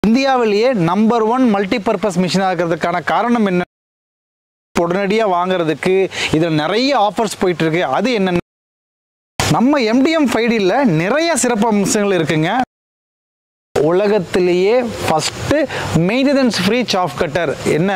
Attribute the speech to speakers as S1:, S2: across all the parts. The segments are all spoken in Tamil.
S1: இந்தியாவிலேயே நம்பர் ஒன் மல்டிபர்பஸ் மிஷினாக இருக்கிறதுக்கான காரணம் என்ன உடனடியாக வாங்குறதுக்கு இதில் நிறைய ஆஃபர்ஸ் போயிட்டு இருக்கு அது என்னென்ன நம்ம எம்டிஎம் ஃபைடியில் நிறைய சிறப்பு அம்சங்கள் இருக்குங்க உலகத்திலேயே first maintenance free chaff cutter என்ன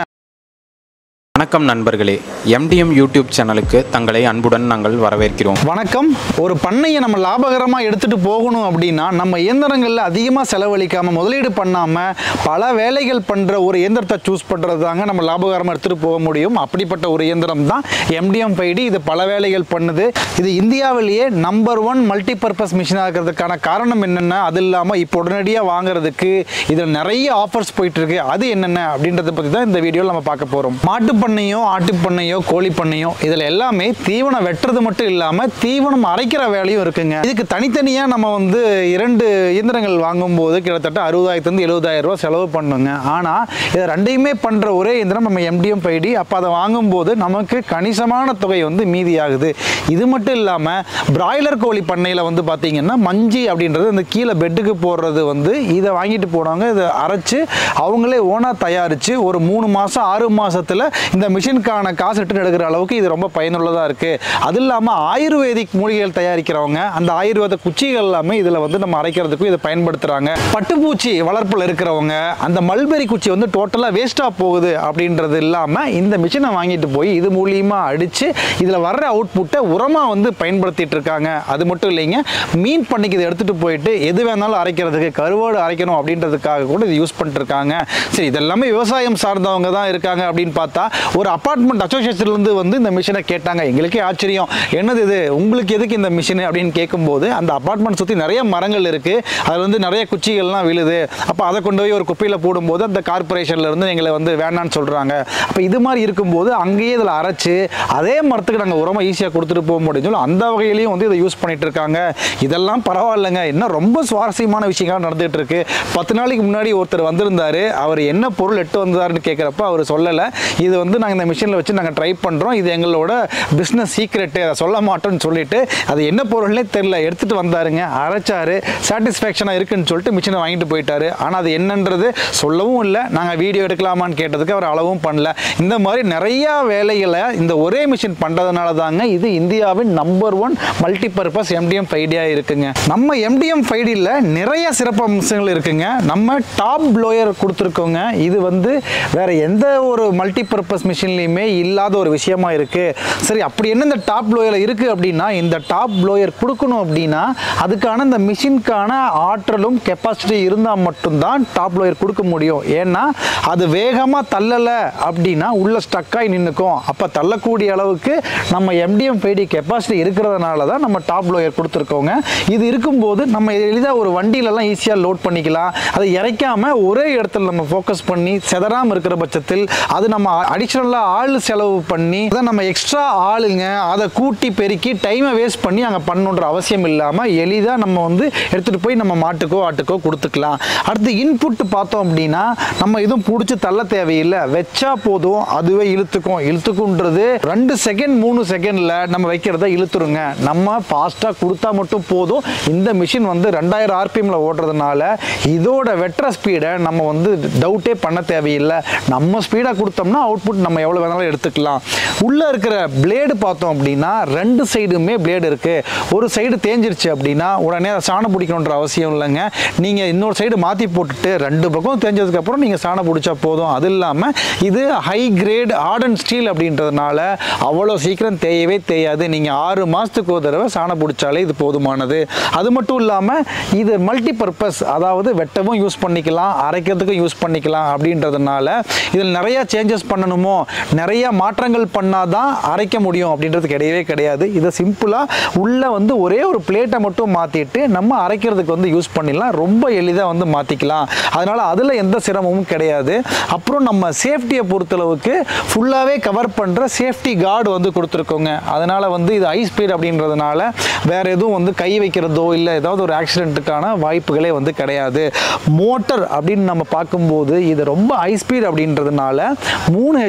S2: வணக்கம் நண்பர்களே எம்டிஎம் யூடியூப் சேனலுக்கு தங்களை அன்புடன் நாங்கள் வரவேற்கிறோம்
S1: வணக்கம் ஒரு பண்ணையை நம்ம லாபகரமாக எடுத்துகிட்டு போகணும் அப்படின்னா நம்ம இயந்திரங்களில் அதிகமாக செலவழிக்காமல் முதலீடு பண்ணாமல் பல வேலைகள் பண்ணுற ஒரு இயந்திரத்தை சூஸ் பண்ணுறது தாங்க நம்ம லாபகரமாக எடுத்துகிட்டு போக முடியும் அப்படிப்பட்ட ஒரு இயந்திரம் தான் எம்டிஎம் ஃபைடி இது பல வேலைகள் பண்ணுது இது இந்தியாவிலேயே நம்பர் ஒன் மல்டிபர்பஸ் மிஷினாக இருக்கிறதுக்கான காரணம் என்னென்ன அது இல்லாமல் இப்போ உடனடியாக வாங்குறதுக்கு இதில் நிறைய ஆஃபர்ஸ் போயிட்டு இருக்கு அது என்னென்ன அப்படின்றத பற்றி தான் இந்த வீடியோவில் நம்ம பார்க்க போகிறோம் மாட்டு பண்ணையோ ஆட்டு பண்ணையோ கோழி பண்ணையோ இதில் எல்லாமே தீவனம் வெட்டுறது மட்டும் இல்லாமல் தீவனம் அரைக்கிற வேலையும் இருக்குங்க இதுக்கு தனித்தனியாக நம்ம வந்து இரண்டு இயந்திரங்கள் வாங்கும்போது கிட்டத்தட்ட அறுபதாயிரத்துலேருந்து எழுபதாயிரம் ரூபாய் செலவு பண்ணுங்க ஆனால் இதை ரெண்டையுமே பண்ணுற ஒரே இயந்திரம் நம்ம எம்டிஎம் பைடி அப்போ அதை வாங்கும்போது நமக்கு கணிசமான தொகை வந்து மீதியாகுது இது மட்டும் இல்லாமல் பிராய்லர் கோழி பண்ணையில் வந்து பார்த்தீங்கன்னா மஞ்சி அப்படின்றது இந்த கீழே பெட்டுக்கு போடுறது வந்து இதை வாங்கிட்டு போனவங்க இதை அரைச்சு அவங்களே ஓனாக தயாரித்து ஒரு மூணு மாதம் ஆறு மாசத்துல இந்த மிஷினுக்கான காசு ரிட்டர்ன் எடுக்கிற அளவுக்கு இது ரொம்ப பயனுள்ளதாக இருக்குது அது இல்லாமல் ஆயுர்வேதிக் மூலிகைகள் தயாரிக்கிறவங்க அந்த ஆயுர்வேத குச்சிகள் எல்லாமே இதில் வந்து நம்ம அரைக்கிறதுக்கும் இதை பயன்படுத்துகிறாங்க பட்டுப்பூச்சி வளர்ப்பில் இருக்கிறவங்க அந்த மல்பெரி குச்சி வந்து டோட்டலாக வேஸ்ட்டாக போகுது அப்படின்றது இல்லாமல் இந்த மிஷினை வாங்கிட்டு போய் இது மூலியமாக அடித்து இதில் வர்ற அவுட்புட்டை உரமாக வந்து பயன்படுத்திட்டு இருக்காங்க அது மட்டும் இல்லைங்க மீன் பண்ணிக்கு இதை எடுத்துகிட்டு போயிட்டு எது வேணாலும் அரைக்கிறதுக்கு கருவாடு அரைக்கணும் அப்படின்றதுக்காக கூட இது யூஸ் பண்ணிட்டு இருக்காங்க சரி இதெல்லாமே விவசாயம் சார்ந்தவங்க தான் இருக்காங்க அப்படின்னு பார்த்தா ஒரு அப்பார்ட்மெண்ட் அசோசியேஷன்லேருந்து வந்து இந்த மிஷினை கேட்டாங்க எங்களுக்கே ஆச்சரியம் என்னது இது உங்களுக்கு எதுக்கு இந்த மிஷின் அப்படின்னு கேட்கும்போது அந்த அப்பார்ட்மெண்ட் சுற்றி நிறைய மரங்கள் இருக்குது அதில் வந்து நிறைய குச்சிகள்லாம் விழுது அப்போ அதை கொண்டு போய் ஒரு குப்பையில் போடும்போது அந்த கார்பரேஷன்ல இருந்து எங்களை வந்து வேணான்னு சொல்கிறாங்க அப்போ இது மாதிரி இருக்கும்போது அங்கேயே இதில் அரைச்சு அதே மரத்துக்கு நாங்கள் உரமாக ஈஸியாக கொடுத்துட்டு போக முடியும் சொல்லி அந்த வகையிலையும் வந்து இதை யூஸ் பண்ணிட்டு இருக்காங்க இதெல்லாம் பரவாயில்லைங்க இன்னும் ரொம்ப சுவாரஸ்யமான விஷயங்கள் நடந்துகிட்டு இருக்கு பத்து நாளைக்கு முன்னாடி ஒருத்தர் வந்திருந்தாரு அவர் என்ன பொருள் எட்டு வந்தாருன்னு கேட்குறப்ப அவர் சொல்லலை இது வந்து நாங்கள் இந்த மிஷினில் வச்சு நாங்கள் ட்ரை பண்ணுறோம் இது எங்களோட பிஸ்னஸ் சீக்ரெட்டு அதை சொல்ல மாட்டோம்னு சொல்லிட்டு அது என்ன பொருள்னே தெரில எடுத்துகிட்டு வந்தாருங்க அரைச்சாரு சாட்டிஸ்ஃபேக்ஷனாக இருக்குன்னு சொல்லிட்டு மிஷினை வாங்கிட்டு போயிட்டாரு ஆனால் அது என்னன்றது சொல்லவும் இல்லை நாங்கள் வீடியோ எடுக்கலாமான்னு கேட்டதுக்கு அவர் அளவும் பண்ணல இந்த மாதிரி நிறையா வேலைகளை இந்த ஒரே மிஷின் பண்ணுறதுனால தாங்க இது இந்தியாவின் நம்பர் ஒன் மல்டிபர்பஸ் எம்டிஎம் ஃபைடியாக இருக்குங்க நம்ம எம்டிஎம் ஃபைடியில் நிறைய சிறப்பு அம்சங்கள் இருக்குங்க நம்ம டாப் ப்ளோயர் கொடுத்துருக்கோங்க இது வந்து வேற எந்த ஒரு மல்டிபர்பஸ் மிஷின்லையுமே இல்லாத ஒரு விஷயமா இருக்கு சரி அப்படி என்ன இந்த டாப் ப்ளோயர் இருக்கு அப்படின்னா இந்த டாப் ப்ளோயர் கொடுக்கணும் அப்படின்னா அதுக்கான இந்த மிஷினுக்கான ஆற்றலும் கெப்பாசிட்டி இருந்தால் மட்டும்தான் டாப் ப்ளோயர் கொடுக்க முடியும் ஏன்னா அது வேகமாக தள்ளலை அப்படின்னா உள்ள ஸ்டக்காகி நின்றுக்கும் அப்போ தள்ளக்கூடிய அளவுக்கு நம்ம எம்டிஎம் ஃபைடி கெப்பாசிட்டி இருக்கிறதுனால தான் நம்ம டாப் ப்ளோயர் கொடுத்துருக்கோங்க இது இருக்கும்போது நம்ம எளிதாக ஒரு வண்டியிலலாம் ஈஸியாக லோட் பண்ணிக்கலாம் அதை இறைக்காம ஒரே இடத்துல நம்ம ஃபோக்கஸ் பண்ணி செதறாமல் இருக்கிற பட்சத்தில் அது நம்ம அடிஷ்னலாக ஆள் செலவு பண்ணி அதை நம்ம எக்ஸ்ட்ரா ஆளுங்க அதை கூட்டி பெருக்கி டைமை வேஸ்ட் பண்ணி அங்கே பண்ணணுன்ற அவசியம் இல்லாமல் எளிதாக நம்ம வந்து எடுத்துகிட்டு போய் நம்ம மாட்டுக்கோ ஆட்டுக்கோ கொடுத்துக்கலாம் அடுத்து இன்புட் பார்த்தோம் அப்படின்னா நம்ம எதுவும் பிடிச்சி தள்ள தேவையில்லை வச்சா போதும் அதுவே இழுத்துக்கும் இழுத்துக்குன்றது ரெண்டு செகண்ட் மூணு செகண்டில் நம்ம வைக்கிறத இழுத்துருங்க நம்ம ஃபாஸ்ட்டாக கொடுத்தா மட்டும் போதும் இந்த மிஷின் வந்து ரெண்டாயிரம் ஆர்பிஎம்ல ஓடுறதுனால இதோட வெட்டுற ஸ்பீடை நம்ம வந்து டவுட்டே பண்ண தேவையில்லை நம்ம ஸ்பீடாக கொடுத்தோம்னா அவுட்புட் நம்ம எவ்வளோ வேணாலும் எடுத்துக்கலாம் உள்ளே இருக்கிற பிளேடு பார்த்தோம் அப்படின்னா ரெண்டு சைடுமே பிளேடு இருக்குது ஒரு சைடு தேஞ்சிருச்சு அப்படின்னா உடனே அதை சாணம் பிடிக்கணுன்ற அவசியம் இல்லைங்க நீங்கள் இன்னொரு சைடு மாற்றி போட்டுட்டு ரெண்டு பக்கம் தேஞ்சதுக்கப்புறம் நீங்கள் சாணம் பிடிச்சா போதும் அது இல்லாமல் இது ஹை கிரேட் ஆர்டன் ஸ்டீல் அப்படின்றதுனால அவ்வளோ சீக்கிரம் தேயவே தேயாது நீங்கள் ஆறு மாதத்துக்கு ஒரு தடவை சாணம் பிடிச்சாலே இது போதுமானது அது மட்டும் இல்லாமல் இது மல்டி பர்பஸ் அதாவது வெட்டவும் யூஸ் பண்ணிக்கலாம் அரைக்கிறதுக்கும் யூஸ் பண்ணிக்கலாம் அப்படின்றதுனால இதில் நிறைய சேஞ்சஸ் பண்ணணுமோ நிறைய மாற்றங்கள் பண்ணாதான் அரைக்க முடியும் அப்படின்றது கிடையவே கிடையாது இதை சிம்பிளாக உள்ளே வந்து ஒரே ஒரு பிளேட்டை மட்டும் மாற்றிட்டு நம்ம அரைக்கிறதுக்கு வந்து யூஸ் பண்ணிடலாம் ரொம்ப எளிதாக வந்து மாற்றிக்கலாம் அதனால் அதில் எந்த சிரமமும் கிடையாது அப்புறம் நம்ம சேஃப்டியை பொறுத்தளவுக்கு ஃபுல்லாகவே கவர் பண்ணுற சேஃப்டி கார்டு வந்து கொடுத்துருக்கோங்க அதனால் வந்து இது ஹை ஸ்பீட் அப்படின்றதுனால வேறு எதுவும் வந்து கை வைக்கிறதோ இல்லை ஏதாவது ஒரு ஆக்சிடென்ட்டுக்கான வாய்ப்புகளே வந்து கிடையாது மோட்டர் அப்படின்னு நம்ம பார்க்கும்போது இது ரொம்ப ஹை ஸ்பீட் அப்படின்றதுனால மூணு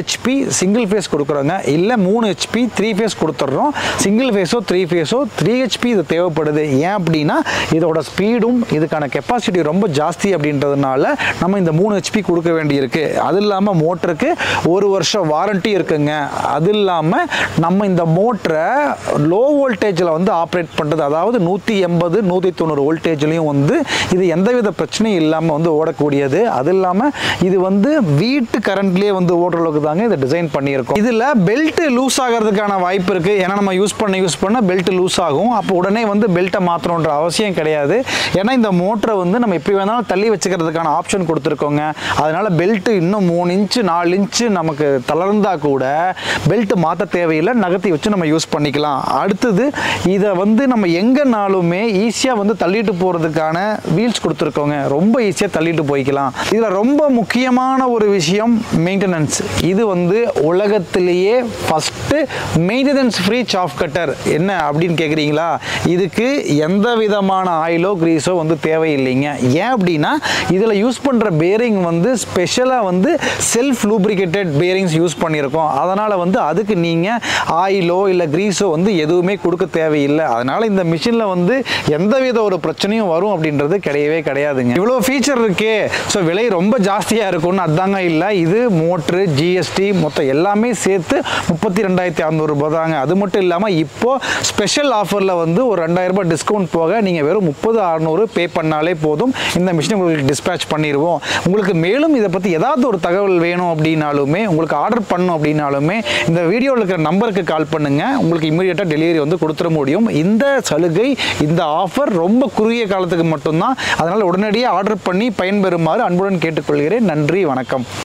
S1: ஹெச்பி சிங்கிள் ஃபேஸ் கொடுக்குறோங்க இல்லை மூணு ஹெச்பி த்ரீ ஃபேஸ் கொடுத்துட்றோம் சிங்கிள் ஃபேஸோ த்ரீ ஃபேஸோ த்ரீ ஹெச்பி இது தேவைப்படுது ஏன் அப்படின்னா இதோட ஸ்பீடும் இதுக்கான கெப்பாசிட்டி ரொம்ப ஜாஸ்தி அப்படின்றதுனால நம்ம இந்த மூணு ஹெச்பி கொடுக்க வேண்டியிருக்கு அது இல்லாமல் மோட்டருக்கு ஒரு வருஷம் வாரண்ட்டி இருக்குங்க அது இல்லாமல் நம்ம இந்த மோட்டரை லோ வோல்டேஜில் வந்து ஆப்ரேட் பண்ணுறது அதாவது நூற்றி எண்பது நூற்றி தொண்ணூறு வோல்டேஜ்லையும் வந்து இது எந்தவித பிரச்சனையும் இல்லாமல் வந்து ஓடக்கூடியது அது இல்லாமல் இது வந்து வீட்டு கரண்ட்லேயே வந்து ஓடுற அளவுக்கு தாங்க இதை டிசைன் பண்ணியிருக்கோம் இதில் பெல்ட் லூஸ் ஆகிறதுக்கான வாய்ப்பு இருக்குது ஏன்னா நம்ம யூஸ் பண்ண யூஸ் பண்ண பெல்ட் லூஸ் ஆகும் அப்போ உடனே வந்து பெல்ட்டை மாற்றணுன்ற அவசியம் கிடையாது ஏன்னா இந்த மோட்டரை வந்து நம்ம எப்படி வேணாலும் தள்ளி வச்சுக்கிறதுக்கான ஆப்ஷன் கொடுத்துருக்கோங்க அதனால் பெல்ட் இன்னும் மூணு இன்ச்சு நாலு இன்ச்சு நமக்கு தளர்ந்தா கூட பெல்ட் மாற்ற தேவையில்லை நகர்த்தி வச்சு நம்ம யூஸ் பண்ணிக்கலாம் அடுத்தது இதை வந்து நம்ம எங்கேனாலுமே ஈஸியாக வந்து தள்ளிட்டு போகிறதுக்கான வீல்ஸ் கொடுத்துருக்கோங்க ரொம்ப ஈஸியாக தள்ளிட்டு போய்க்கலாம் இதில் ரொம்ப முக்கியமான ஒரு விஷயம் மெயின்டெனன்ஸ் இது வந்து உலகத்திலேயே first maintenance free chaff cutter என்ன அப்படின்னு கேட்குறீங்களா இதுக்கு எந்த விதமான ஆயிலோ கிரீஸோ வந்து தேவையில்லைங்க ஏன் அப்படின்னா இதில் யூஸ் பண்ணுற பேரிங் வந்து ஸ்பெஷலாக வந்து செல்ஃப் லூப்ரிகேட்டட் பேரிங்ஸ் யூஸ் பண்ணியிருக்கோம் அதனால் வந்து அதுக்கு நீங்கள் ஆயிலோ இல்லை கிரீஸோ வந்து எதுவுமே கொடுக்க தேவையில்லை அதனால் இந்த மிஷினில் வந்து எந்தவித ஒரு பிரச்சனையும் வரும் அப்படின்றது கிடையவே கிடையாதுங்க இவ்வளோ ஃபீச்சர் இருக்கே ஸோ விலை ரொம்ப ஜாஸ்தியாக இருக்கும்னு அதாங்க இல்லை இது மோட்ரு ஜிஎஸ்டி மொத்தம் எல்லாமே சேர்த்து முப்பத்தி ரெண்டாயிரத்தி அறநூறுபா தாங்க அது மட்டும் இல்லாமல் இப்போ ஸ்பெஷல் ஆஃபரில் வந்து ஒரு ரெண்டாயிரம் ரூபாய் டிஸ்கவுண்ட் போக நீங்கள் வெறும் முப்பது அறநூறு பே பண்ணாலே போதும் இந்த மிஷினை உங்களுக்கு டிஸ்பேச் பண்ணிடுவோம் உங்களுக்கு மேலும் இதை பற்றி ஏதாவது ஒரு தகவல் வேணும் அப்படின்னாலுமே உங்களுக்கு ஆர்டர் பண்ணணும் அப்படின்னாலுமே இந்த வீடியோவில் இருக்கிற நம்பருக்கு கால் பண்ணுங்க உங்களுக்கு இமீடியட்டாக டெலிவரி வந்து கொடுத்துட முடியும் இந்த சலுகை இந்த ஆஃபர் ரொம்ப குறுகிய காலத்துக்கு மட்டும்தான் அதனால் உடனடியாக ஆர்டர் பண்ணி பயன்பெறுமாறு அன்புடன் கேட்டுக்கொள்கிறேன் நன்றி வணக்கம்